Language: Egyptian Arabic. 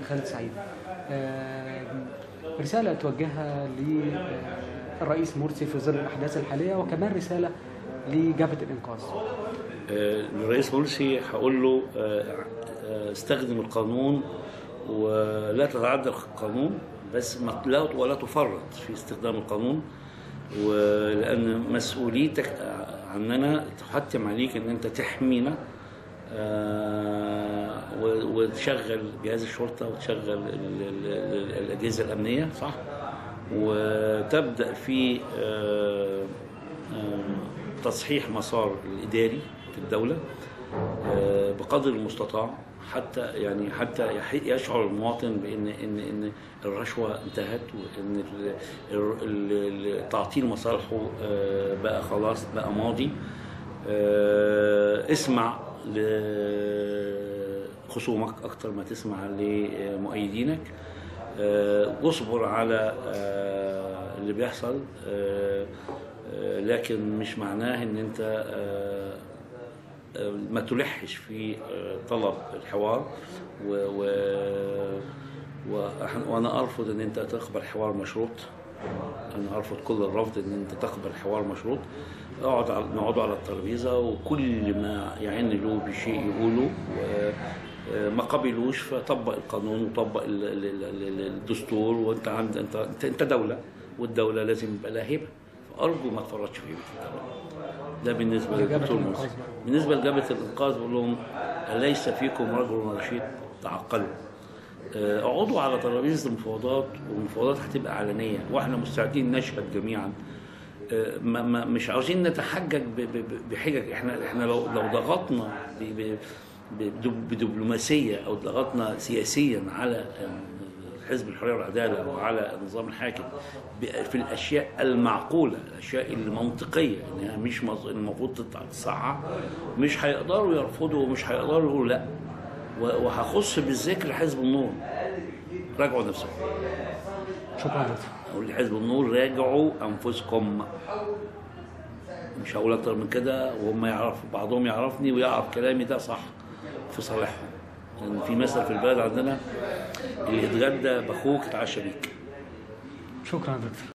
خالد سعيد آه، رسالة توجهها للرئيس مرسي في ظل الأحداث الحالية وكمان رسالة لجبهة الإنقاذ آه، الرئيس مرسي هقول له آه، آه، استخدم القانون ولا تتعدى القانون بس ما- لا ولا تفرط في استخدام القانون ولان مسؤوليتك عننا تحتم عليك ان انت تحمينا آه، و- وتشغل جهاز الشرطه وتشغل ال- ال- ال- الاجهزه الامنيه صح وتبدا في آه، آه، تصحيح مسار الاداري في الدوله آه، بقدر المستطاع حتى يعني حتى يح- يشعر المواطن بان ان ان الرشوه انتهت وان ال- ال- ال- تعطيل مصالحه آه، بقى خلاص بقى ماضي آه، اسمع لخصومك اكتر ما تسمع لمؤيدينك آه، واصبر على آه، اللي بيحصل آه، آه، لكن مش معناه ان انت آه، آه، ما تلحش في آه، طلب الحوار و, و وإحنا- وانا ارفض ان انت تقبل حوار مشروط انا ارفض كل الرفض ان انت تقبل حوار مشروط اقعد على نقعدوا على الترابيزه وكل ما يعن له بشيء يقوله و- آه، ما قبلوش فطبق القانون وطبق ال- ال- ال- ال- الدستور وانت عند انت انت, انت دوله والدوله لازم يبقى لها هيبه فارجو ما تفرطش في هيبه الدوله ده بالنسبه لجبهة للدكتور الإنقاذ مرسي بقى. بالنسبه لجبهه الانقاذ بقول لهم اليس فيكم رجل رشيد تعقلوا آه، اقعدوا على ترابيزه المفاوضات والمفاوضات هتبقى علنيه واحنا مستعدين نشهد جميعا آه، ما ما مش عاوزين نتحجج ب- ب- ب- بحجج احنا احنا لو لو ضغطنا ب- ب- بدب- بدبلوماسيه او ضغطنا سياسيا على آه، حزب الحريه والعداله وعلى النظام الحاكم ب- في الاشياء المعقوله الاشياء المنطقيه انها مش مز- المفروض تطلع تصحح مش هيقدروا يرفضوا ومش هيقدروا يقولوا لا و- وهخص بالذكر حزب النور راجعوا نفسكم شكرا دكتور اقول لحزب النور راجعوا انفسكم مش هقول اكتر من كده وهم يعرفوا بعضهم يعرفني ويعرف كلامي ده صح في صالحهم لان في مثل في البلد عندنا اللي يتغدى باخوك يتعشى بيك شكرا دكتور